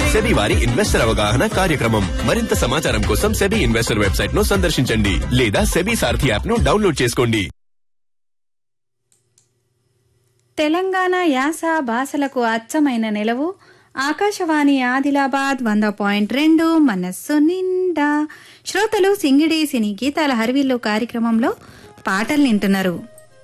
SEBI వారి investor అవగాహన కార్యక్రమం మరింత సమాచారం కోసం సెబీ ఇన్వెస్టర్ వెబ్సైట్ ను సందర్శించండి లేదా సెబీ సారథి యాప్ ను డౌన్లోడ్ చేసుకోండి తెలంగాణ యాస భాషలకు అచ్చమైన నిలవు ఆకాశవాణి ఆదిలాబాద్ వంద పాయింట్ రెండు మనస్సు నిండా శ్రోతలు సింగిడి సినీ గీతాల హరివిల్లు కార్యక్రమంలో పాటలు వింటున్నారు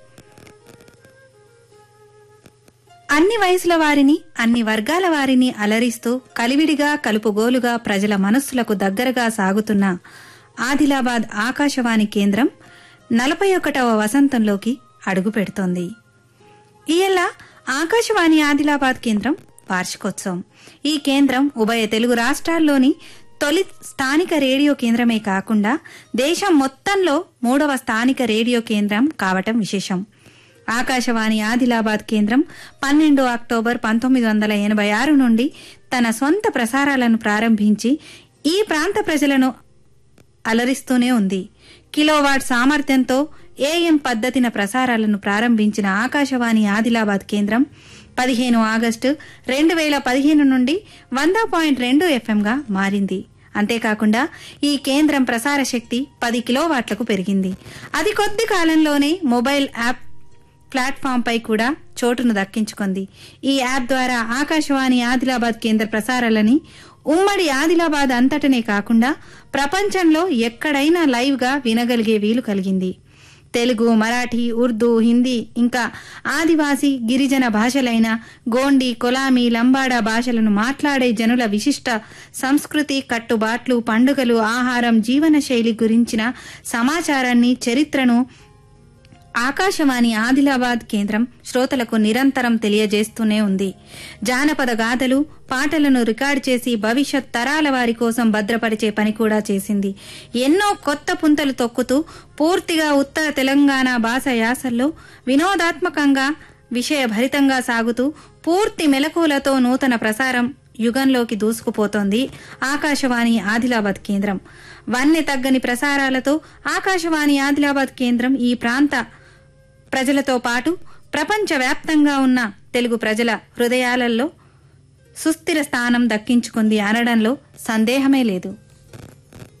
అన్ని వయసుల వారిని అన్ని వర్గాల వారిని అలరిస్తూ కలివిడిగా కలుపుగోలుగా ప్రజల మనస్సులకు దగ్గరగా సాగుతున్న ఆదిలాబాద్ ఆకాశవాణి కేంద్రం నలభై ఒకటవ వసంతంలోకి అడుగు పెడుతోంది ఇయల్ల ఆకాశవాణి ఆదిలాబాద్ కేంద్రం వార్షికోత్సవం ఈ కేంద్రం ఉభయ తెలుగు రాష్ట్రాల్లోని తొలి స్థానిక రేడియో కేంద్రమే కాకుండా దేశం మొత్తంలో మూడవ స్థానిక రేడియో కేంద్రం కావటం విశేషం ఆకాశవాణి ఆదిలాబాద్ కేంద్రం పన్నెండు అక్టోబర్ పంతొమ్మిది వందల ఎనభై ఆరు నుండి తన సొంత ప్రసారాలను ప్రారంభించి ఈ ప్రాంత ప్రజలను అలరిస్తూనే ఉంది కిలోవాట్ సామర్థ్యంతో ఏఎం పద్ధతిన ప్రసారాలను ప్రారంభించిన ఆకాశవాణి ఆదిలాబాద్ కేంద్రం పదిహేను ఆగస్టు రెండు వేల పదిహేను నుండి వంద పాయింట్ రెండు ఎఫ్ఎంగా మారింది అంతేకాకుండా ఈ కేంద్రం ప్రసార శక్తి పది కిలోవాట్లకు పెరిగింది అది కొద్ది కాలంలోనే మొబైల్ యాప్ ప్లాట్ఫామ్ పై కూడా చోటును దక్కించుకుంది ఈ యాప్ ద్వారా ఆకాశవాణి ఆదిలాబాద్ కేంద్ర ప్రసారాలని ఉమ్మడి ఆదిలాబాద్ అంతటనే కాకుండా ప్రపంచంలో ఎక్కడైనా లైవ్ గా వినగలిగే వీలు కలిగింది తెలుగు మరాఠీ ఉర్దూ హిందీ ఇంకా ఆదివాసీ గిరిజన భాషలైన గోండి కొలామి లంబాడా భాషలను మాట్లాడే జనుల విశిష్ట సంస్కృతి కట్టుబాట్లు పండుగలు ఆహారం జీవనశైలి గురించిన సమాచారాన్ని చరిత్రను ఆకాశవాణి ఆదిలాబాద్ కేంద్రం శ్రోతలకు నిరంతరం తెలియజేస్తూనే ఉంది జానపద గాథలు పాటలను రికార్డు చేసి భవిష్యత్ తరాల వారి కోసం భద్రపరిచే పని కూడా చేసింది ఎన్నో కొత్త పుంతలు తొక్కుతూ పూర్తిగా ఉత్తర తెలంగాణ భాష యాసల్లో వినోదాత్మకంగా విషయభరితంగా సాగుతూ పూర్తి మెలకువలతో నూతన ప్రసారం యుగంలోకి దూసుకుపోతోంది ఆకాశవాణి ఆదిలాబాద్ కేంద్రం వన్నె తగ్గని ప్రసారాలతో ఆకాశవాణి ఆదిలాబాద్ కేంద్రం ఈ ప్రాంత ప్రజలతో పాటు ప్రపంచవ్యాప్తంగా ఉన్న తెలుగు ప్రజల హృదయాలలో సుస్థిర స్థానం దక్కించుకుంది అనడంలో సందేహమే లేదు